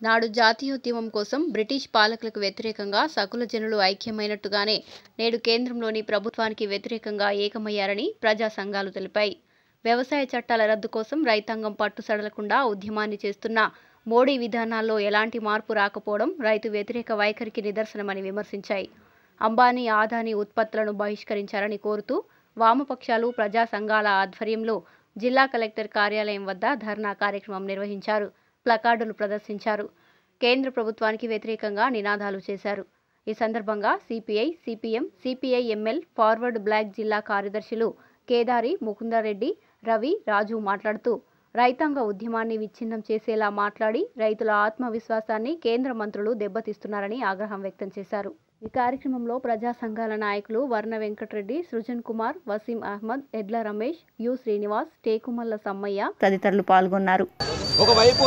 నాడు జాతీయోద్యమం కోసం బ్రిటిష్ పాలకులకు వ్యతిరేకంగా సకుల జనులు ఐక్యమైనట్టుగానే నేడు కేంద్రంలోని ప్రభుత్వానికి వ్యతిరేకంగా ఏకమయ్యారని ప్రజా సంఘాలు తెలిపాయి వ్యవసాయ చట్టాల రద్దు కోసం రైతాంగం పట్టు సడలకుండా ఉద్యమాన్ని చేస్తున్న మోడీ విధానాల్లో ఎలాంటి మార్పు రాకపోవడం రైతు వ్యతిరేక వైఖరికి నిదర్శనమని విమర్శించాయి అంబానీ ఆదానీ ఉత్పత్తులను బహిష్కరించాలని కోరుతూ వామపక్షాలు ప్రజా సంఘాల ఆధ్వర్యంలో జిల్లా కలెక్టర్ కార్యాలయం వద్ద ధర్నా కార్యక్రమం నిర్వహించారు ప్లకార్డులు ప్రదర్శించారు కేంద్ర ప్రభుత్వానికి వ్యతిరేకంగా నినాదాలు చేశారు ఈ సందర్భంగా CPI CPM CPI ML forward block జిల్లా కార్యదర్శులు కేదారి ముకుందరెడ్డి రవి రాజు మాట్లాడుతూ రైతాంగ ఉద్యమాన్ని విచ్ఛిన్నం చేసేలా మాట్లాడి రైతుల ఆత్మవిశ్వాసాన్ని కేంద్ర మంత్రులు దెబ్బతీస్తున్నారని ఆగ్రహం వ్యక్తం చేశారు ఈ కార్యక్రమంలో ప్రజా సంఘాల నాయకులు వర్ణ వెంకటరెడ్డి సృజన్ కుమార్ వసీం అహ్మద్ ఎడ్ల రమేష్ యు శ్రీనివాస్ టేకుమల్ల సమ్మయ్య తదితరులు పాల్గొన్నారు ఒకవైపు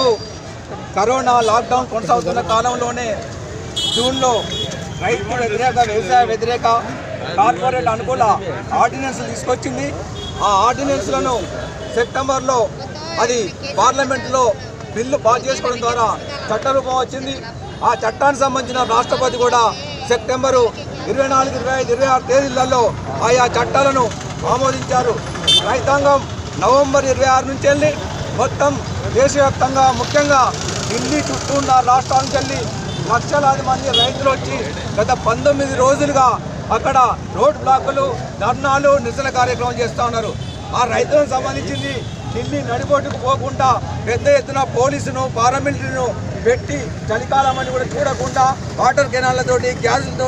కరోనా లాక్డౌన్ కొనసాగుతున్న కాలంలోనే జూన్లో రైతు వ్యతిరేక వ్యవసాయ వ్యతిరేక కార్పొరేట్ అనుకూల ఆర్డినెన్స్ తీసుకొచ్చింది ఆ ఆర్డినెన్స్లను సెప్టెంబర్లో అది పార్లమెంట్లో బిల్లు పాస్ చేసుకోవడం ద్వారా చట్టరూపం వచ్చింది ఆ చట్టానికి సంబంధించిన రాష్ట్రపతి కూడా సెప్టెంబరు ఇరవై నాలుగు ఇరవై ఐదు ఇరవై ఆరు తేదీలలో ఆయా చట్టాలను ఆమోదించారు రైతాంగం నవంబర్ ఇరవై ఆరు నుంచి వెళ్ళి మొత్తం దేశవ్యాప్తంగా ముఖ్యంగా ఢిల్లీ చుట్టూ ఉన్న రాష్ట్రాల నుంచి వెళ్ళి లక్షలాది మంది రైతులు వచ్చి గత పంతొమ్మిది రోజులుగా అక్కడ రోడ్ బ్లాకులు ధర్నాలు నిరసన కార్యక్రమం చేస్తూ ఉన్నారు ఆ రైతులకు సంబంధించింది ఢిల్లీ నడిబొట్టుకు పోకుండా పెద్ద ఎత్తున పోలీసును పారామిలిటరీను పెట్టి చలికాలం అని కూడా చూడకుండా వాటర్ కెనాళ్లతోటి గ్యాసులతో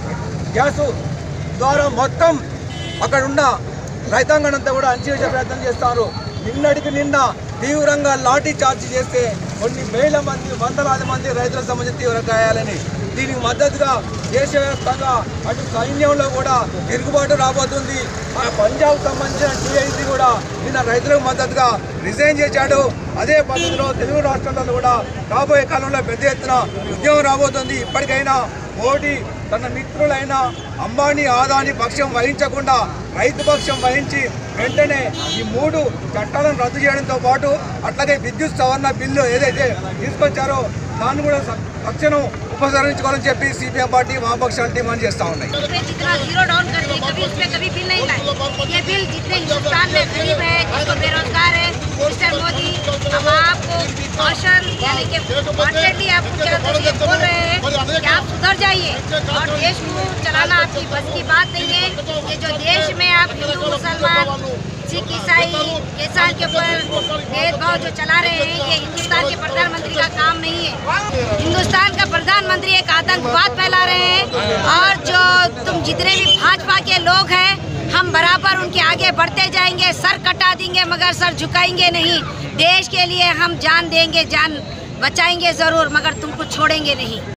గ్యాసు ద్వారా మొత్తం అక్కడ ఉన్న రైతాంగనంతా కూడా అణచివేసే ప్రయత్నం చేస్తారు నిన్నటికి నిన్న తీవ్రంగా లాఠీ చార్జ్ చేస్తే కొన్ని వేల మంది వందలాది మంది రైతులకు సంబంధించి తీవ్ర గాయాలని దీనికి మద్దతుగా దేశవ్యాప్తంగా అటు సైన్యంలో కూడా తిరుగుబాటు రాబోతుంది మన పంజాబ్ సంబంధించిన టీఐసీ కూడా నిన్న రైతులకు మద్దతుగా రిజైన్ చేశాడు అదే పద్ధతిలో తెలుగు రాష్ట్రాలలో కూడా రాబోయే కాలంలో పెద్ద ఎత్తున ఉద్యమం రాబోతుంది ఇప్పటికైనా మోడీ తన మిత్రులైన అంబానీ ఆదాని పక్షం వహించకుండా రైతు పక్షం వహించి వెంటనే ఈ మూడు చట్టాలను రద్దు చేయడంతో పాటు అట్లాగే విద్యుత్ సవరణ బిల్లు ఏదైతే తీసుకొచ్చారో దాన్ని కూడా స- తక్షణం ఉపసంహరించుకోవాలని చెప్పి సిపిఎం పార్టీ వామపక్షాలు డిమాండ్ చేస్తూ ఉన్నాయి पे जितना जीरो डाउन कर दिए कभी उसमें कभी बिल नहीं लाए ये बिल जितने हिंदुस्तान में गरीब है जिसको बेरोजगार है मिस्टर मोदी हम आपको कौशल यानी कि कॉन्स्टेंटली आपको क्या तो ये बोल रहे हैं कि आप सुधर जाइए और देश को चलाना आपकी बस की बात नहीं है ये जो देश में आप हिंदू मुसलमान सिख ईसाई किसान के ऊपर भेदभाव जो चला रहे हैं ये हिंदुस्तान के प्रधानमंत्री का काम नहीं है हिंदुस्तान का प्रधानमंत्री एक आतंकवाद फैला रहे हैं और जो तुम जितने भी भाजपा के लोग हैं हम बराबर उनके आगे बढ़ते जाएंगे सर कटा देंगे मगर सर झुकाएंगे नहीं देश के लिए हम जान देंगे जान बचाएंगे जरूर मगर तुमको छोड़ेंगे नहीं